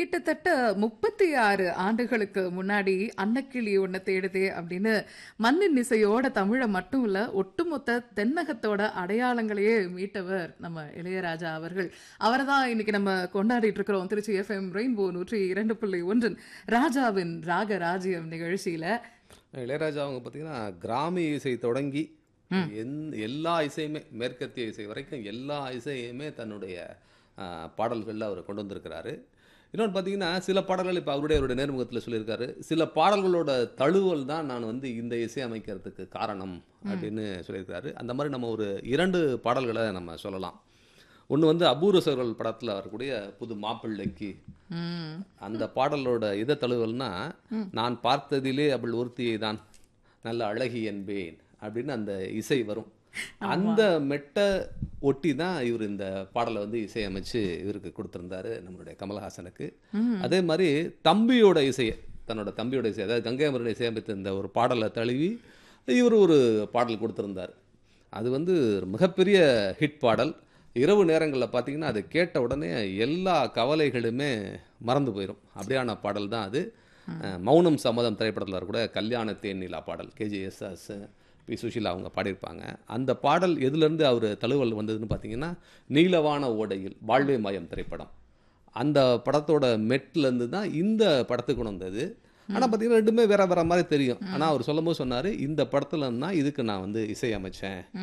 கிட்டத்தட்ட முப்பத்தி ஆறு ஆண்டுகளுக்கு முன்னாடி அன்னக்கிளி ஒன்ன தேடுதே அப்படின்னு மண்ணின் இசையோட தமிழை மட்டும் இல்ல ஒட்டுமொத்த தென்னகத்தோட அடையாளங்களையே மீட்டவர் நம்ம இளையராஜா அவர்கள் அவரை தான் இன்னைக்கு நம்ம கொண்டாடிட்டு இருக்கிறோம் திருச்சி எஃப்எம் ரெயின்போ நூற்றி இரண்டு புள்ளி ஒன்றின் ராஜாவின் ராக ராஜ்யம் நிகழ்ச்சியில இளையராஜா அவங்க பார்த்தீங்கன்னா கிராமிய இசை தொடங்கி எந் எல்லா இசையுமே மேற்கத்திய இசை வரைக்கும் எல்லா இசையுமே தன்னுடைய பாடல்களில் அவர் கொண்டு வந்திருக்கிறாரு இன்னொன்று பார்த்தீங்கன்னா சில பாடல்கள் இப்போ அவருடைய அவருடைய நேர்முகத்தில் சொல்லியிருக்காரு சில பாடல்களோட தழுவல் தான் நான் வந்து இந்த இசை அமைக்கிறதுக்கு காரணம் அப்படின்னு சொல்லியிருக்காரு அந்த மாதிரி நம்ம ஒரு இரண்டு பாடல்களை நம்ம சொல்லலாம் ஒன்று வந்து அபூர்வ சகர்கள் படத்தில் வரக்கூடிய புது மாப்பிள்ளைக்கு ம் அந்த பாடலோட இதை தழுவல்னா நான் பார்த்ததிலே அவள் ஒருத்தியை தான் நல்ல அழகி என்பேன் அப்படின்னு அந்த இசை வரும் அந்த மெட்டை ஒட்டி தான் இவர் இந்த பாடலை வந்து இசையமைச்சு இவருக்கு கொடுத்திருந்தாரு நம்மளுடைய கமல்ஹாசனுக்கு அதே மாதிரி தம்பியோட இசையை தன்னோட தம்பியோட இசை அதாவது கங்கை அமரன் இசையமைத்த இந்த ஒரு பாடலை தழுவி இவர் ஒரு பாடல் கொடுத்திருந்தார் அது வந்து ஒரு மிகப்பெரிய ஹிட் பாடல் இரவு நேரங்களில் பார்த்தீங்கன்னா அதை கேட்ட உடனே எல்லா கவலைகளுமே மறந்து போயிடும் அப்படியான பாடல் தான் அது அஹ், மௌனம் சம்மதம் திரைப்படத்தில் கூட கல்யாண தேனிலா பாடல் கேஜிஎஸ்எஸ் பி சுஷீலா அவங்க பாடியிருப்பாங்க அந்த பாடல் எதுலேருந்து அவர் தழுவல் வந்ததுன்னு பார்த்தீங்கன்னா நீலவான ஓடையில் வாழ்வே மயம் திரைப்படம் அந்த படத்தோட மெட்லேருந்து தான் இந்த படத்துக்கு கொண்டு வந்தது ஆனால் பார்த்தீங்கன்னா ரெண்டுமே வேற வேற மாதிரி தெரியும் ஆனால் அவர் சொல்லும்போது சொன்னார் இந்த படத்துல தான் இதுக்கு நான் வந்து இசை அமைச்சேன்